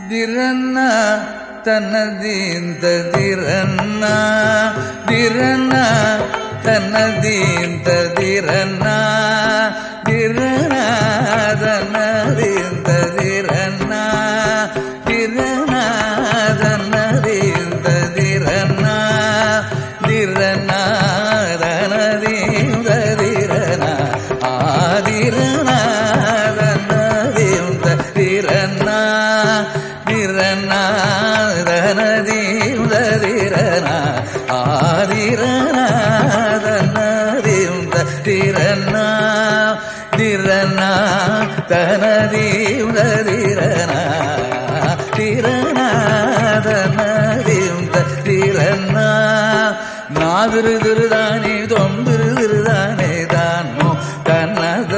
ದಿರನ್ನ ತನ್ನದೀಂತ ದಿರನ್ನ ದಿರನ್ನ ತನ್ನದೀಂತ ದಿರನ್ನ ದಿರನ ತನ್ನದೀಂತ ದಿರನ್ನ ದಿರನ ತನ್ನದೀಂತ ದಿರನ್ನ ದಿರನ್ನ தனதீந்த திரன ஆதிரன தனதீந்த திரனா திரனா தனதீந்த திரன ஆதிரன தனதீந்த திரனா திரனா தனதீந்த திரன திரனா தனதீந்த திரனா நாதிருதிருதானே தொம்பிருதிருதானே தானோ கண்ணத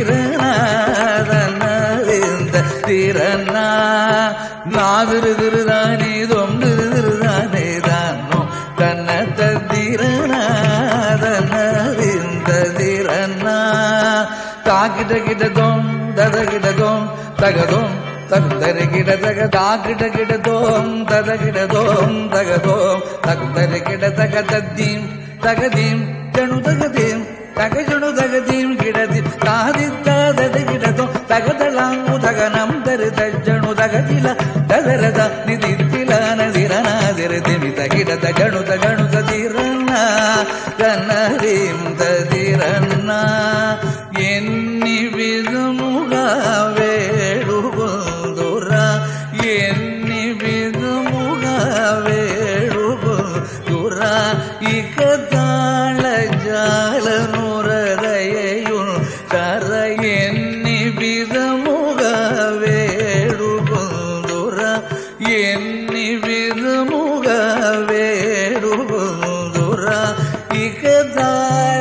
திறனாதனந்த திறனா நாதிருதிருதானே தொம்பிருதிருதானே தானோ கண்ணத திறனாதனந்த திறனா தாக்கிட்ட கிட்டதோம் தத கிட்டதோம் தகதோம் தகுந்தரி கிட தக தாக்கிட கிடதோம் தத கிடதோம் தகதோம் தகுந்தரி கிட தக தத்தீம் தகதீம் ஜணு தகதீம் தகஜணு தகதீம் கிடதி தாதி ததது கிடதோம் தகதலாங்கு தகனம் தரு தஜ்ஜணு தகதில ததரத நிதித்தில நதிரனாதிரு திமி தகிட தகணு தகணு ததிரண்ண கண்ணரீம் ததிரண்ணா எண்ணி விதுமுக వేడుగుందుర ఎన్ని విధముగ వేడుగుందుర ఇక తాళ జాలనురదయు తర ఎన్ని విధముగ వేడుగుందుర ఎన్ని విధముగ వేడుగుందుర ఇక తాళ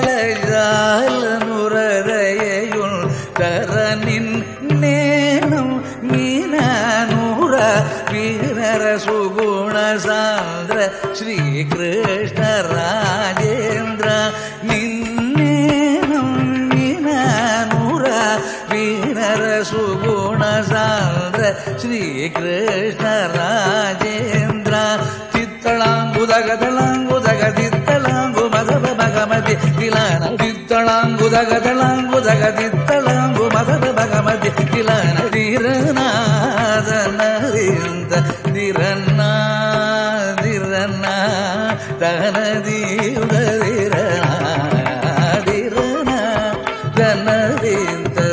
జాలనురదయు తర నిన్నేను మీనూర వీర సుగుణ సాంద్ర శ్రీకృష్ణ రాజేంద్ర నిన్నేను మీనూర వీర సుగుణ సాంద్ర శ్రీకృష్ణ రాజేంద్ర చిత్తళాంగుదగదళాంగుదగ తిత్తళాంగు మదవ భగమతి తిలాన தித்தளாங்குதகதளாங்குதக தித்தளாங்கு மதத பகமதி திலன திரநாதனறிந்த திரண்ணா திரண்ணா தனதீதரிரணா திரணா தனதீந்த